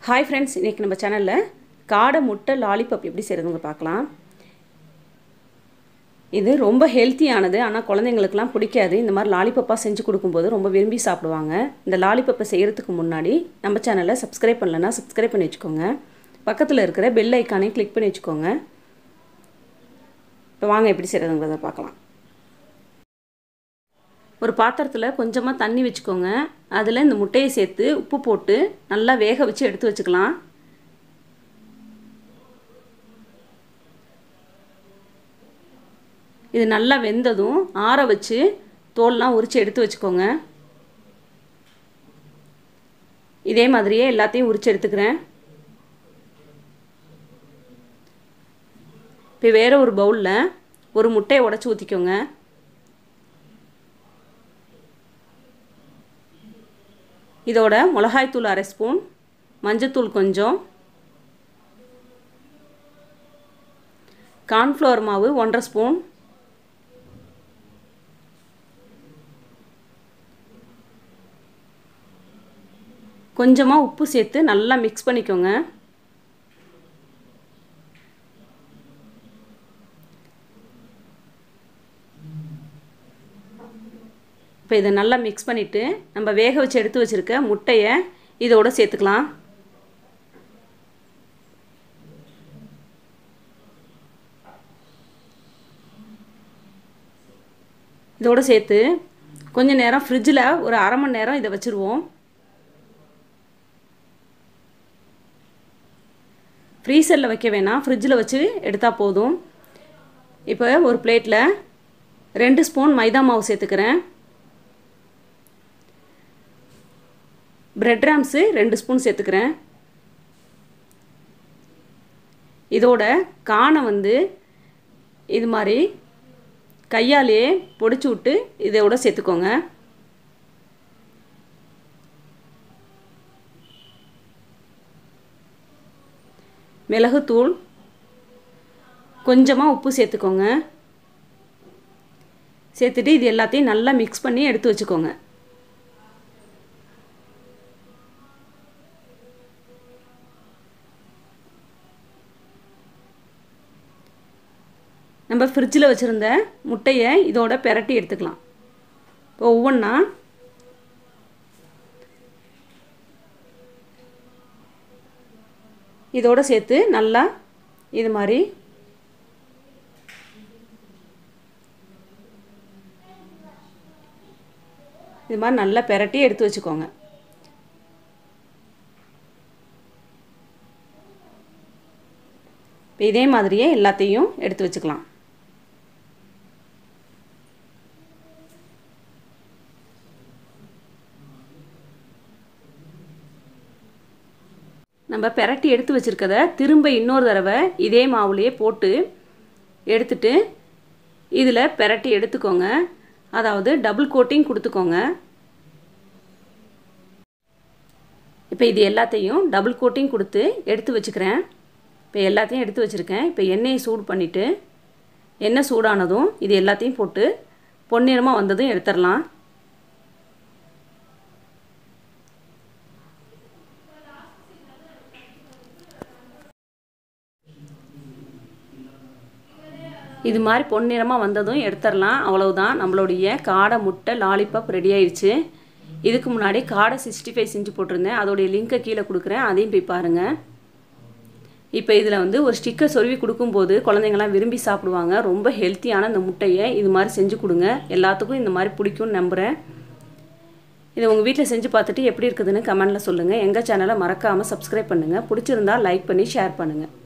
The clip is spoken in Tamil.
ஹாய் ஃப்ரெண்ட்ஸ் இன்றைக்கி நம்ம சேனலில் காடை முட்டை லாலிபப் எப்படி செய்கிறதுங்க பார்க்கலாம் இது ரொம்ப ஹெல்த்தியானது ஆனால் குழந்தைங்களுக்குலாம் பிடிக்காது இந்த மாதிரி லாலிபப்பாக செஞ்சு கொடுக்கும்போது ரொம்ப விரும்பி சாப்பிடுவாங்க இந்த லாலிபப்பை செய்கிறதுக்கு முன்னாடி நம்ம சேனலை சப்ஸ்கிரைப் பண்ணலன்னா சப்ஸ்கிரைப் பண்ணி வச்சுக்கோங்க பக்கத்தில் இருக்கிற பெல் ஐக்கானையும் கிளிக் பண்ணி வச்சுக்கோங்க இப்போ வாங்க எப்படி செய்கிறதுங்கிறத பார்க்கலாம் ஒரு பாத்திரத்தில் கொஞ்சமாக தண்ணி வச்சுக்கோங்க அதில் இந்த முட்டையை சேர்த்து உப்பு போட்டு நல்லா வேக வச்சு எடுத்து வச்சுக்கலாம் இது நல்லா வெந்ததும் ஆற வச்சு தோல்லாம் உரித்து எடுத்து வச்சுக்கோங்க இதே மாதிரியே எல்லாத்தையும் உரித்து எடுத்துக்கிறேன் இப்போ வேறு ஒரு பவுலில் ஒரு முட்டையை உடச்சி ஊற்றிக்கோங்க இதோட மிளகாய்த்தூள் அரை ஸ்பூன் மஞ்சத்தூள் கொஞ்சம் கார்ன்ஃப்ளவர் மாவு ஒன்றரை ஸ்பூன் கொஞ்சமாக உப்பு சேர்த்து நல்லா மிக்ஸ் பண்ணிக்கோங்க இப்போ இதை நல்லா மிக்ஸ் பண்ணிவிட்டு நம்ம வேக வச்சு எடுத்து வச்சுருக்க முட்டையை இதோட சேர்த்துக்கலாம் இதோடு சேர்த்து கொஞ்சம் நேரம் ஃப்ரிட்ஜில் ஒரு அரை மணி நேரம் இதை வச்சுருவோம் ஃப்ரீசரில் வைக்க வேணாம் ஃப்ரிட்ஜில் வச்சு எடுத்தால் போதும் இப்போ ஒரு பிளேட்டில் ரெண்டு ஸ்பூன் மைதா மாவு சேர்த்துக்கிறேன் பிரெட் ராம்ஸு ரெண்டு ஸ்பூன் சேர்த்துக்கிறேன் இதோட காணை வந்து இது மாதிரி கையாலேயே பொடிச்சு விட்டு இதோட சேர்த்துக்கோங்க மிளகுத்தூள் கொஞ்சமாக உப்பு சேர்த்துக்கோங்க சேர்த்துட்டு இது எல்லாத்தையும் நல்லா மிக்ஸ் பண்ணி எடுத்து வச்சுக்கோங்க நம்ம ஃப்ரிட்ஜில் வச்சுருந்த முட்டையை இதோட பெரட்டி எடுத்துக்கலாம் இப்போ ஒவ்வொன்றா இதோடு சேர்த்து நல்லா இது மாதிரி இது மாதிரி நல்லா பெரட்டி எடுத்து வச்சுக்கோங்க இப்போ இதே மாதிரியே எல்லாத்தையும் எடுத்து வச்சுக்கலாம் நம்ம பெரட்டி எடுத்து வச்சுருக்கத திரும்ப இன்னொரு தடவை இதே மாவுலேயே போட்டு எடுத்துட்டு இதில் பெரட்டி எடுத்துக்கோங்க அதாவது டபுள் கோட்டிங் கொடுத்துக்கோங்க இப்போ இது எல்லாத்தையும் டபுள் கோட்டிங் கொடுத்து எடுத்து வச்சுக்கிறேன் இப்போ எல்லாத்தையும் எடுத்து வச்சுருக்கேன் இப்போ எண்ணெயை சூடு பண்ணிவிட்டு எண்ணெய் சூடானதும் இது எல்லாத்தையும் போட்டு பொன்னிறமாக வந்ததும் எடுத்துடலாம் இது மாதிரி பொன்னிறமாக வந்ததும் எடுத்துடலாம் அவ்வளவுதான் நம்மளுடைய காடை முட்டை லாலிபாப் ரெடி ஆயிடுச்சு இதுக்கு முன்னாடி காடை சிக்ஸ்டி ஃபைவ் செஞ்சு போட்டிருந்தேன் அதோடைய லிங்க்கை கீழே கொடுக்குறேன் அதையும் போய் பாருங்கள் இப்போ இதில் வந்து ஒரு ஸ்டிக்கர் சொருவி கொடுக்கும்போது குழந்தைங்களாம் விரும்பி சாப்பிடுவாங்க ரொம்ப ஹெல்த்தியான இந்த முட்டையை இது மாதிரி செஞ்சு கொடுங்க எல்லாத்துக்கும் இந்த மாதிரி பிடிக்கும்னு நம்புகிறேன் இதை உங்கள் வீட்டில் செஞ்சு பார்த்துட்டு எப்படி இருக்குதுன்னு கமெண்டில் சொல்லுங்கள் எங்கள் சேனலை மறக்காமல் சப்ஸ்கிரைப் பண்ணுங்கள் பிடிச்சிருந்தா லைக் பண்ணி ஷேர் பண்ணுங்கள்